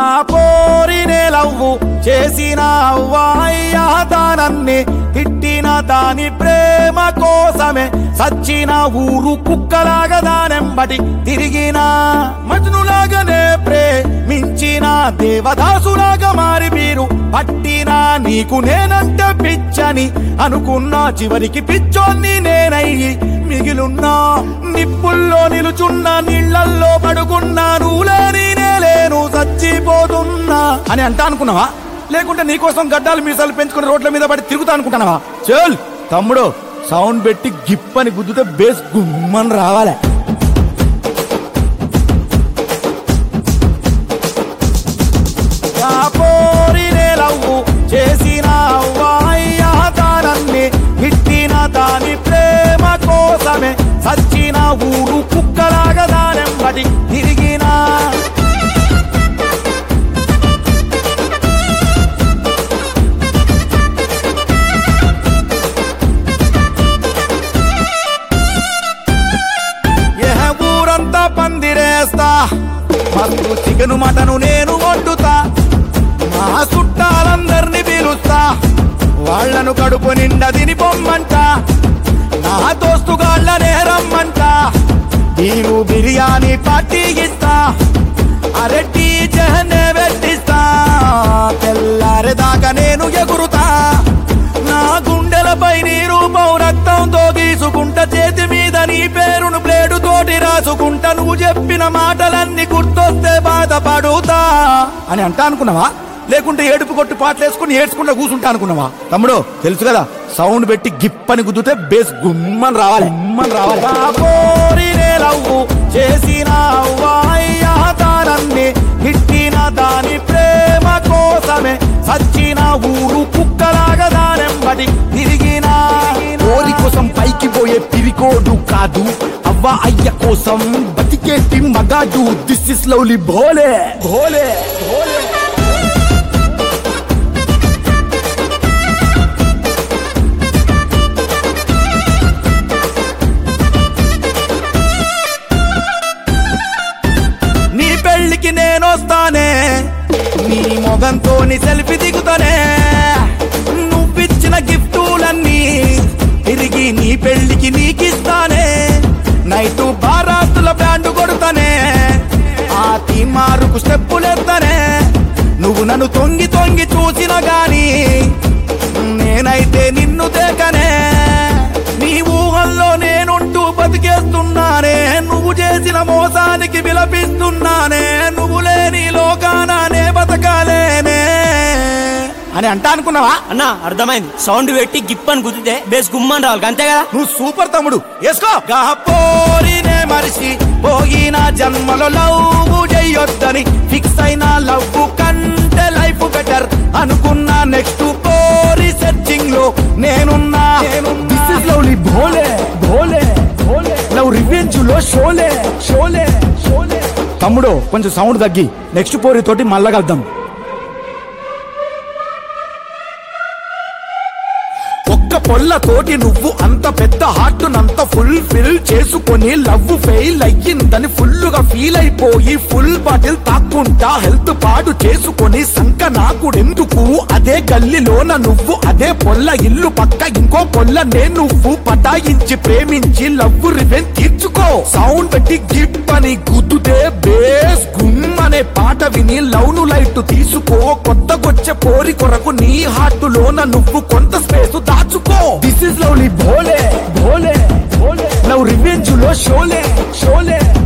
ఆ పోరినే లవ్వు చేసిన అవ్వాయ్యా దానన్ని తిట్టిన దాని ప్రేమ కోసమే సచ్చిన ఊరు కుక్కలాగా దానెంబటి తిరిగిన మజ్నులాగానే ప్రేమించిన దేవదాసులాగా మారి మీరు పట్టినా నీకు నేనంటే పిచ్చని అనుకున్నా చివరికి పిచ్చోన్ని నేనయ్యి మిగిలున్నా నిప్పుల్లో నిలుచున్న నీళ్ళల్లో పడుకున్నా నువ్వులేని నేలేను చచ్చిపోతున్నా అని అంటా అనుకున్నావా లేకుంటే నీకోసం గడ్డాలు మీసాలు పెంచుకుని రోడ్ల మీద పడి తిరుగుతా అనుకుంటున్నావా చల్ తమ్ముడు సౌండ్ పెట్టి గిప్పని గుద్దుతే బేస్ గుమ్మని రావాలే ఆ పోరినే లవ్వు చేసిన అవ్వాయ్యా దానన్ని ఇట్టిన దాని ప్రేమ కోసమే సచ్చిన ఊరు కుక్కలాగా దానెంబటి తిరిగినా ఏ ఊరంతా పందిరేస్తా మస్తు చికెను మటను నేను వండుతా మా చుట్టాలందరినీ పిలుస్తా వాళ్ళను కడుపు నిండా తిని పొమ్మంట నా దోస్తుగాళ్ళనే రమ్మంట నేను బిర్యానీ పార్టీ ఇస్తా అరటి జహనే పెట్టిస్తా తెల్లారేదాకా నేను ఎగురుతా నా గుండెలపై నీ రూపం రక్తంతో గీసుకుంటా చేతి మీద నీ పేరును బ్లేడు తోటి రాసుకుంటా నువ్వు చెప్పిన మాటలన్నీ గుర్తొస్తే బాధపడుతా అని అంటా అనుకున్నావా లేకుంటే ఏడుపు కొట్టు పాటలేసుకుని ఏడ్చుకుంటా కూర్చుంటా అనుకున్నావా తమ్ముడు తెలుసు కదా సౌండ్ పెట్టి గిప్పని గుద్దుతే బేస్ గుమ్మని రావాలి గుమ్మని రావాలి ఆ పోరినే లవ్వు చేసిన అవ్వాయ్యా దానన్ని ఇట్టిన దాని ప్రేమ కోసమే సచ్చిన ఊరు కుక్కలాగా దానెంబడి తిరిగిన కోరి కోసం పైకి పోయే పిరికోడు కాదు అవ్వ అయ్య కోసం బతికేటి మగాడు this is lovely Bhole Bhole Bhole నీ పెళ్లికి నేనొస్తానే నీ మొగంతో నీ సెల్ఫీ దిగుతానే నువ్విచ్చిన గిఫ్టులన్నీ తిరిగి నీ పెళ్లికి నీకిస్తానే నైటు బారాస్తుల బ్యాండ్ కొడతానే ఆ తీమారుకు స్టెప్పులెత్తానే నువ్వు నన్ను తొంగి తొంగి చూసిన గాని నేనైతే నిన్ను దేకనే నీ ఊహల్లో నేనుంటూ బతికేస్తున్నానే నువ్వు చేసిన మోసానికి విలపిస్తున్నానే నువ్వు లేని లోకానానే బతకాలేనే అని అంటా అనుకున్నావా అన్న అర్థమైంది సౌండ్ పెట్టి గిప్పని గుద్దితే బేస్ గుమ్మని రావాలి అంతే కదా నువ్వు సూపర్ తమ్ముడు వేసుకో పోరినే మరిసి పోయిన జన్మలో లవ్ చెయ్యొద్దని ఫిక్స్ అయిన లవ్ కంటే లైఫ్ బెటర్ అనుకున్నా నెక్స్ట్ పోరి సెర్చింగ్ లో నేనున్నా this is lovely Bhole Bhole Bhole love revenge లో షోలే షోలే షోలే తమ్ముడు కొంచెం సౌండ్ తగ్గి నెక్స్ట్ పోరి తోటి మళ్ళా కలుద్దాం ఒక్క పొల్లతోటి నువ్వు అంత పెద్ద హార్ట్ నంత ఫుల్ ఫిల్ చేసుకొని లవ్ ఫెయిల్ అయ్యిందని ఫుల్ గా ఫీల్ అయిపోయి ఫుల్ బాటిల్ తాక్కుంటా హెల్త్ పాడు చేసుకొని సంక నాకుడెందుకు అదే గల్లీలోన నువ్వు అదే పొల్ల ఇల్లు పక్క ఇంకో పొల్లనే నువ్వు పటాయించి ప్రేమించి లవ్ రివెన్ తీర్చుకో సౌండ్ పెట్టి గిప్ అని గుద్దుతే బేస్ గుమ్ అనే పాట విని లౌను లైట్ తీసుకో కొత్తగొచ్చే పోరి కొరకు నీ హార్ట్ లోన నువ్వు కొంత స్పేస్ దాచుకో this is lovely Bhole Bhole Bhole love revenge లో షోలే షోలే